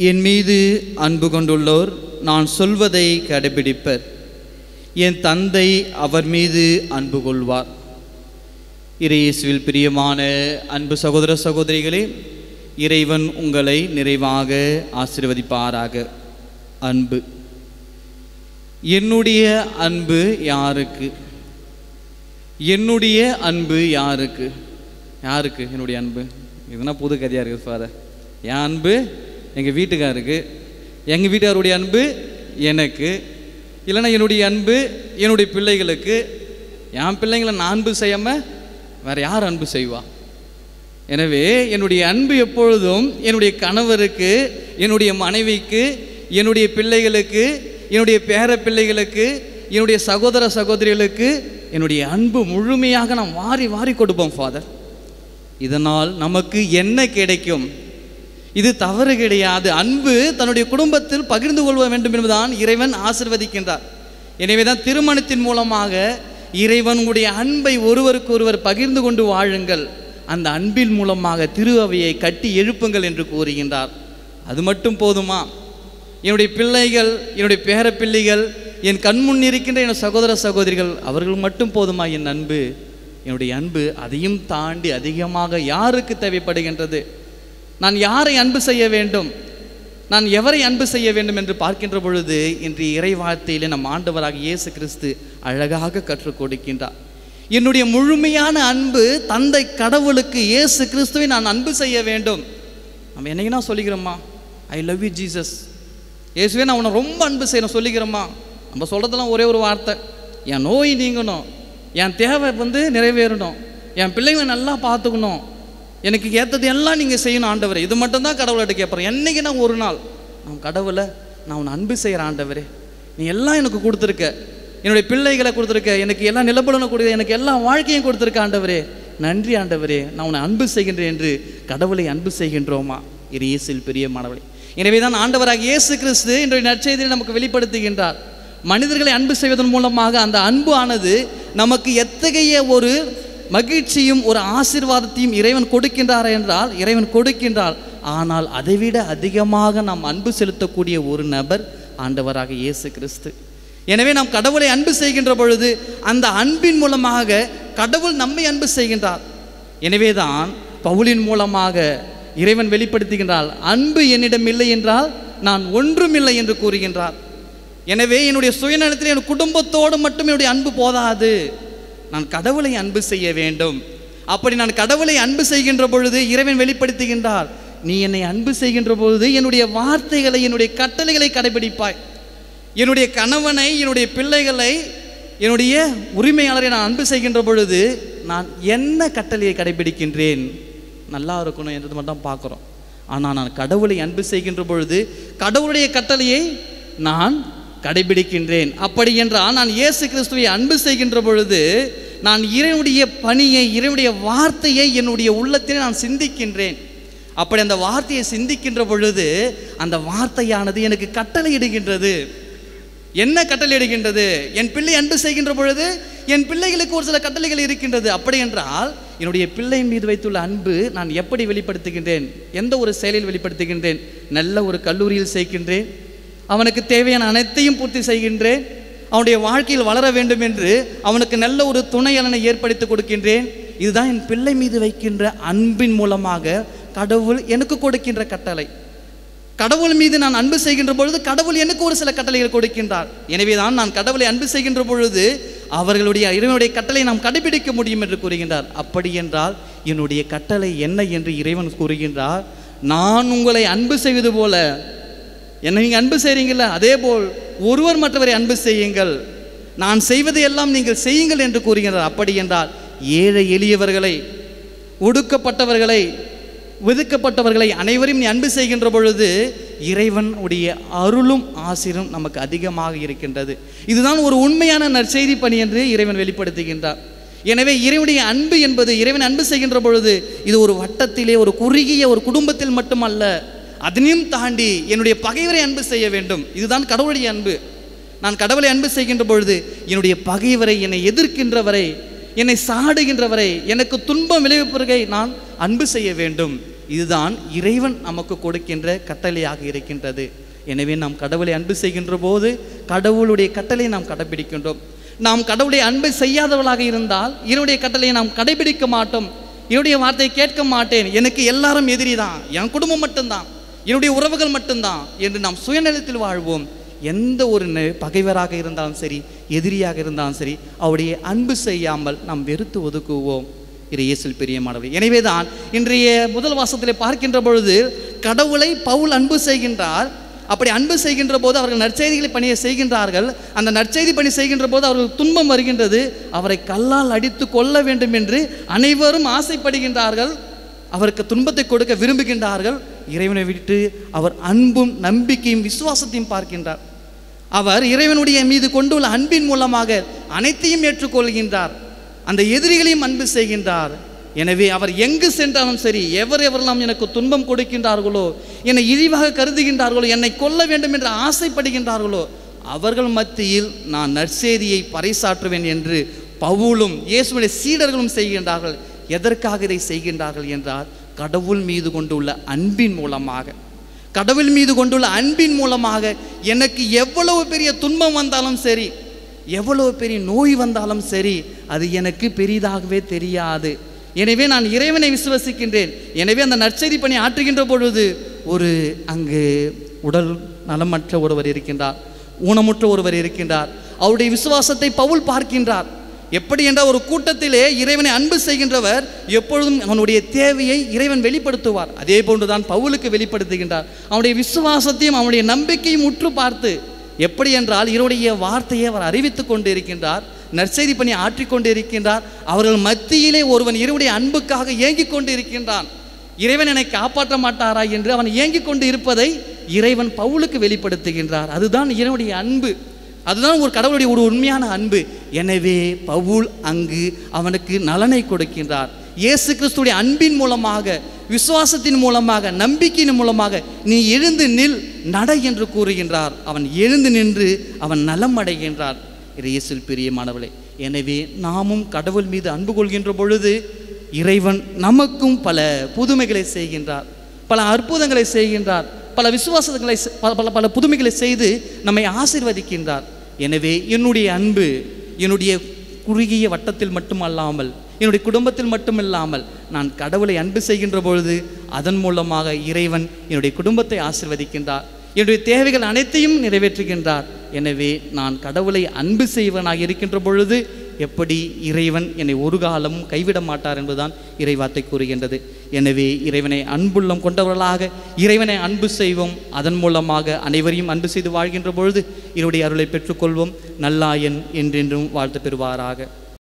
என் மீது அன்பு கொண்டுள்ளோர் நான் சொல்வதை கடைபிடிப்பர் என் தந்தை அவர் மீது அன்பு கொள்வார் இறையேசுவில் பிரியமான அன்பு சகோதர சகோதரிகளே இறைவன் உங்களை நிறைவாக ஆசீர்வதிப்பாராக அன்பு என்னுடைய அன்பு யாருக்கு என்னுடைய அன்பு யாருக்கு யாருக்கு என்னுடைய அன்பு இதுனா புது கதையாக இருக்குது ஃபாதர் என் அன்பு எங்கள் வீட்டுக்காருக்கு எங்கள் வீட்டுக்காருடைய அன்பு எனக்கு இல்லைன்னா என்னுடைய அன்பு என்னுடைய பிள்ளைகளுக்கு என் பிள்ளைங்களை நான் அன்பு செய்யாமல் வேறு யார் அன்பு செய்வா எனவே என்னுடைய அன்பு எப்பொழுதும் என்னுடைய கணவருக்கு என்னுடைய மனைவிக்கு என்னுடைய பிள்ளைகளுக்கு என்னுடைய பேர பிள்ளைகளுக்கு என்னுடைய சகோதர சகோதரிகளுக்கு என்னுடைய அன்பு முழுமையாக நாம் வாரி வாரி கொடுப்போம் ஃபாதர் இதனால் நமக்கு என்ன கிடைக்கும் இது தவறு கிடையாது அன்பு தன்னுடைய குடும்பத்தில் பகிர்ந்து கொள்ள வேண்டும் என்பதுதான் இறைவன் ஆசிர்வதிக்கின்றார் எனவே தான் திருமணத்தின் மூலமாக இறைவன் உடைய அன்பை ஒருவருக்கு ஒருவர் பகிர்ந்து கொண்டு வாழுங்கள் அந்த அன்பின் மூலமாக திரு அவையை கட்டி எழுப்புங்கள் என்று கூறுகின்றார் அது மட்டும் போதுமா என்னுடைய பிள்ளைகள் என்னுடைய பேர பிள்ளைகள் என் கண்முன் இருக்கின்ற என் சகோதர சகோதரிகள் அவர்கள் மட்டும் போதுமா என் அன்பு என்னுடைய அன்பு அதையும் தாண்டி அதிகமாக யாருக்கு தேவைப்படுகின்றது நான் யாரை அன்பு செய்ய வேண்டும் நான் எவரை அன்பு செய்ய வேண்டும் என்று பார்க்கின்ற பொழுது இன்று இறை வார்த்தையிலே நம் ஆண்டவராக இயேசு கிறிஸ்து அழகாக கற்றுக் கொடுக்கின்றார் என்னுடைய முழுமையான அன்பு தந்தை கடவுளுக்கு இயேசு கிறிஸ்துவை நான் அன்பு செய்ய வேண்டும் நம்ம என்னைக்குன்னா சொல்லிக்கிறோமா ஐ லவ் யூ ஜீசஸ் இயேசுவே நான் உன்னை ரொம்ப அன்பு செய்யணும் சொல்லிக்கிறோமா நம்ம சொல்கிறதெல்லாம் ஒரே ஒரு வார்த்தை என் நோய் நீங்கணும் என் தேவை வந்து நிறைவேறணும் என் பிள்ளைங்களை நல்லா பார்த்துக்கணும் எனக்கு ஏற்றது எல்லாம் நீங்கள் செய்யணும் ஆண்டவரே இது மட்டும்தான் கடவுள்கிட்ட கேட்பறேன் என்னைக்கு நான் ஒரு நாள் நான் கடவுளை நான் உன்னை அன்பு செய்கிற ஆண்டவரே நீ எல்லாம் எனக்கு கொடுத்துருக்க என்னுடைய பிள்ளைகளை கொடுத்துருக்க எனக்கு எல்லா நிலப்பலனும் கொடுக்க எனக்கு எல்லா வாழ்க்கையும் கொடுத்துருக்க ஆண்டவரே நன்றி ஆண்டவரே நான் உன்னை அன்பு செய்கின்றேன் என்று கடவுளை அன்பு செய்கின்றோமா இது இயேசில் பெரிய மாணவளை எனவே தான் ஆண்டவராக இயேசு கிறிஸ்து இன்றைய நற்செய்தியை நமக்கு வெளிப்படுத்துகின்றார் மனிதர்களை அன்பு செய்வதன் மூலமாக அந்த அன்பு ஆனது நமக்கு எத்தகைய ஒரு மகிழ்ச்சியும் ஒரு ஆசீர்வாதத்தையும் இறைவன் கொடுக்கின்றார் என்றால் இறைவன் கொடுக்கின்றார் ஆனால் அதைவிட அதிகமாக நாம் அன்பு செலுத்தக்கூடிய ஒரு நபர் ஆண்டவராக இயேசு கிறிஸ்து எனவே நாம் கடவுளை அன்பு செய்கின்ற பொழுது அந்த அன்பின் மூலமாக கடவுள் நம்மை அன்பு செய்கின்றார் எனவேதான் பவுலின் மூலமாக இறைவன் வெளிப்படுத்துகின்றார் அன்பு என்னிடம் இல்லை என்றால் நான் ஒன்றுமில்லை என்று கூறுகின்றார் எனவே என்னுடைய சுயநலத்தில் என் குடும்பத்தோடு மட்டும் என்னுடைய அன்பு போதாது நான் கடவுளை அன்பு செய்ய வேண்டும் அப்படி நான் கடவுளை அன்பு செய்கின்ற பொழுது இறைவன் வெளிப்படுத்துகின்றார் நீ என்னை அன்பு செய்கின்ற பொழுது என்னுடைய வார்த்தைகளை என்னுடைய கட்டளைகளை கடைபிடிப்பாய் என்னுடைய கணவனை என்னுடைய பிள்ளைகளை என்னுடைய உரிமையாளரை நான் அன்பு செய்கின்ற பொழுது நான் என்ன கட்டளையை கடைபிடிக்கின்றேன் நல்லா இருக்கணும் என்றது மட்டும் பார்க்குறோம் ஆனால் நான் கடவுளை அன்பு செய்கின்ற பொழுது கடவுளுடைய கட்டளையை நான் கடைபிடிக்கின்றேன் அப்படி என்றால் நான் இயேசு கிறிஸ்துவை அன்பு செய்கின்ற பொழுது நான் இறைவனுடைய பணியை இறைவனுடைய வார்த்தையை என்னுடைய உள்ளத்திலே நான் சிந்திக்கின்றேன் அப்படி அந்த வார்த்தையை சிந்திக்கின்ற பொழுது அந்த வார்த்தையானது எனக்கு கட்டளையிடுகின்றது என்ன கட்டளையிடுகின்றது என் பிள்ளை அன்பு செய்கின்ற பொழுது என் பிள்ளைகளுக்கு ஒரு சில கட்டளைகள் இருக்கின்றது அப்படி என்றால் என்னுடைய பிள்ளையின் மீது வைத்துள்ள அன்பு நான் எப்படி வெளிப்படுத்துகின்றேன் எந்த ஒரு செயலில் வெளிப்படுத்துகின்றேன் நல்ல ஒரு கல்லூரியில் சேர்க்கின்றேன் அவனுக்கு தேவையான அனைத்தையும் பூர்த்தி செய்கின்றேன் அவனுடைய வாழ்க்கையில் வளர வேண்டும் என்று அவனுக்கு நல்ல ஒரு துணையலனை ஏற்படுத்தி கொடுக்கின்றேன் இதுதான் என் பிள்ளை மீது வைக்கின்ற அன்பின் மூலமாக கடவுள் எனக்கு கொடுக்கின்ற கட்டளை கடவுள் மீது நான் அன்பு செய்கின்ற பொழுது கடவுள் எனக்கு ஒரு சில கட்டளைகள் கொடுக்கின்றார் எனவே தான் நான் கடவுளை அன்பு செய்கின்ற பொழுது அவர்களுடைய இறைவனுடைய கட்டளை நாம் கடைபிடிக்க முடியும் என்று கூறுகின்றார் அப்படி என்றால் என்னுடைய கட்டளை என்ன என்று இறைவன் கூறுகின்றார் நான் உங்களை அன்பு செய்வது போல என்னை நீங்கள் அன்பு செய்கிறீங்களா அதே போல் ஒருவர் மற்றவரை அன்பு செய்யுங்கள் நான் செய்வதை எல்லாம் நீங்கள் செய்யுங்கள் என்று கூறுகின்றார் அப்படி என்றால் ஏழை எளியவர்களை ஒடுக்கப்பட்டவர்களை ஒதுக்கப்பட்டவர்களை அனைவரையும் நீ அன்பு செய்கின்ற பொழுது இறைவன் உடைய அருளும் ஆசிரும் நமக்கு அதிகமாக இருக்கின்றது இதுதான் ஒரு உண்மையான நற்செய்தி பணி என்று இறைவன் வெளிப்படுத்துகின்றார் எனவே இறைவனுடைய அன்பு என்பது இறைவன் அன்பு செய்கின்ற பொழுது இது ஒரு வட்டத்திலே ஒரு குறுகிய ஒரு குடும்பத்தில் மட்டுமல்ல அதனையும் தாண்டி என்னுடைய பகைவரை அன்பு செய்ய வேண்டும் இதுதான் கடவுளுடைய அன்பு நான் கடவுளை அன்பு செய்கின்ற பொழுது என்னுடைய பகைவரை என்னை எதிர்க்கின்றவரை என்னை சாடுகின்றவரை எனக்கு துன்பம் விளைவிப்பவர்களை நான் அன்பு செய்ய வேண்டும் இதுதான் இறைவன் நமக்கு கொடுக்கின்ற கட்டளையாக இருக்கின்றது எனவே நாம் கடவுளை அன்பு செய்கின்ற போது கடவுளுடைய கட்டளை நாம் கடைபிடிக்கின்றோம் நாம் கடவுளுடைய அன்பை செய்யாதவர்களாக இருந்தால் என்னுடைய கட்டளையை நாம் கடைபிடிக்க மாட்டோம் என்னுடைய வார்த்தையை கேட்க மாட்டேன் எனக்கு எல்லாரும் எதிரி தான் என் குடும்பம் மட்டும்தான் என்னுடைய உறவுகள் மட்டும்தான் என்று நாம் சுயநலத்தில் வாழ்வோம் எந்த ஒரு நெ- பகைவராக இருந்தாலும் சரி எதிரியாக இருந்தாலும் சரி அவருடைய அன்பு செய்யாமல் நாம் வெறுத்து ஒதுக்குவோம் இது இயேசுவில் பிரியமானவர் எனவேதான் இன்றைய முதல் வாசத்திலே பார்க்கின்ற பொழுது கடவுளை பவுல் அன்பு செய்கின்றார் அப்படி அன்பு செய்கின்ற போது அவர்கள் நற்செய்திகளை பணியை செய்கின்றார்கள் அந்த நற்செய்தி பணி செய்கின்ற போது அவர்கள் துன்பம் வருகின்றது அவரை கல்லால் அடித்து கொள்ள வேண்டும் என்று அனைவரும் ஆசைப்படுகின்றார்கள் அவருக்கு துன்பத்தை கொடுக்க விரும்புகின்றார்கள் இறைவனை விட்டு அவர் அன்பும் நம்பிக்கையும் விசுவாசத்தையும் பார்க்கின்றார் அவர் இறைவனுடைய மீது கொண்டுள்ள அன்பின் மூலமாக அனைத்தையும் ஏற்றுக்கொள்கின்றார் அந்த எதிரிகளையும் அன்பு செய்கின்றார் எனவே அவர் எங்கு சென்றாலும் சரி எவர் எவரெல்லாம் எனக்கு துன்பம் கொடுக்கின்றார்களோ என்னை இழிவாக கருதுகின்றார்களோ என்னை கொல்ல வேண்டும் என்று ஆசைப்படுகின்றார்களோ அவர்கள் மத்தியில் நான் நற்செய்தியை பறைசாற்றுவேன் என்று பவுலும் இயேசுடைய சீடர்களும் செய்கின்றார்கள் எதற்காக இதை செய்கின்றார்கள் என்றால் கடவுள் மீது கொண்டுள்ள அன்பின் மூலமாக கடவுள் மீது கொண்டுள்ள அன்பின் மூலமாக எனக்கு எவ்வளவு பெரிய துன்பம் வந்தாலும் சரி எவ்வளவு பெரிய நோய் வந்தாலும் சரி அது எனக்கு பெரிதாகவே தெரியாது எனவே நான் இறைவனை விசுவசிக்கின்றேன் எனவே அந்த நற்செய்தி பணி ஆற்றுகின்ற பொழுது ஒரு அங்கு உடல் நலமற்ற ஒருவர் இருக்கின்றார் ஊனமுற்ற ஒருவர் இருக்கின்றார் அவருடைய விசுவாசத்தை பவுல் பார்க்கின்றார் எப்படி என்றால் ஒரு கூட்டத்திலே இறைவனை அன்பு செய்கின்றவர் எப்பொழுதும் அவனுடைய தேவையை இறைவன் வெளிப்படுத்துவார் அதே போன்றுதான் பவுலுக்கு வெளிப்படுத்துகின்றார் அவனுடைய விசுவாசத்தையும் அவனுடைய நம்பிக்கையும் உற்று பார்த்து எப்படி என்றால் இவருடைய வார்த்தையை அவர் அறிவித்துக் கொண்டு இருக்கின்றார் நற்செய்தி பணி ஆற்றிக் கொண்டு இருக்கின்றார் அவர்கள் மத்தியிலே ஒருவன் இறைவனுடைய அன்புக்காக ஏங்கிக் கொண்டு இருக்கின்றான் இறைவன் என்னை காப்பாற்ற மாட்டாரா என்று அவன் ஏங்கிக் கொண்டு இருப்பதை இறைவன் பவுலுக்கு வெளிப்படுத்துகின்றார் அதுதான் இறைவனுடைய அன்பு அதுதான் ஒரு கடவுளுடைய ஒரு உண்மையான அன்பு எனவே பவுல் அங்கு அவனுக்கு நலனை கொடுக்கின்றார் இயேசு கிறிஸ்துடைய அன்பின் மூலமாக விசுவாசத்தின் மூலமாக நம்பிக்கையின் மூலமாக நீ எழுந்து நில் நட என்று கூறுகின்றார் அவன் எழுந்து நின்று அவன் நலம் அடைகின்றார் இது இயேசுவில் பிரியமானவளே எனவே நாமும் கடவுள் மீது அன்பு கொள்கின்ற பொழுது இறைவன் நமக்கும் பல புதுமைகளை செய்கின்றார் பல அற்புதங்களை செய்கின்றார் பல விசுவாசங்களை செ- பல பல பல புதுமைகளை செய்து நம்மை ஆசீர்வதிக்கின்றார் எனவே என்னுடைய அன்பு என்னுடைய குறுகிய வட்டத்தில் மட்டுமல்லாமல் என்னுடைய குடும்பத்தில் மட்டுமில்லாமல் நான் கடவுளை அன்பு செய்கின்ற பொழுது அதன் மூலமாக இறைவன் என்னுடைய குடும்பத்தை ஆசீர்வதிக்கின்றார் என்னுடைய தேவைகள் அனைத்தையும் நிறைவேற்றுகின்றார் எனவே நான் கடவுளை அன்பு செய்வனாக இருக்கின்ற பொழுது எப்படி இறைவன் என்னை ஒரு காலமும் கைவிட மாட்டார் என்பதுதான் இறைவார்த்தை கூறுகின்றது எனவே இறைவனை அன்புள்ளம் கொண்டவர்களாக இறைவனை அன்பு செய்வோம் அதன் மூலமாக அனைவரையும் அன்பு செய்து வாழ்கின்ற பொழுது இவருடைய அருளை பெற்றுக்கொள்வோம் நல்லாயன் என்றென்றும் வாழ்த்து பெறுவாராக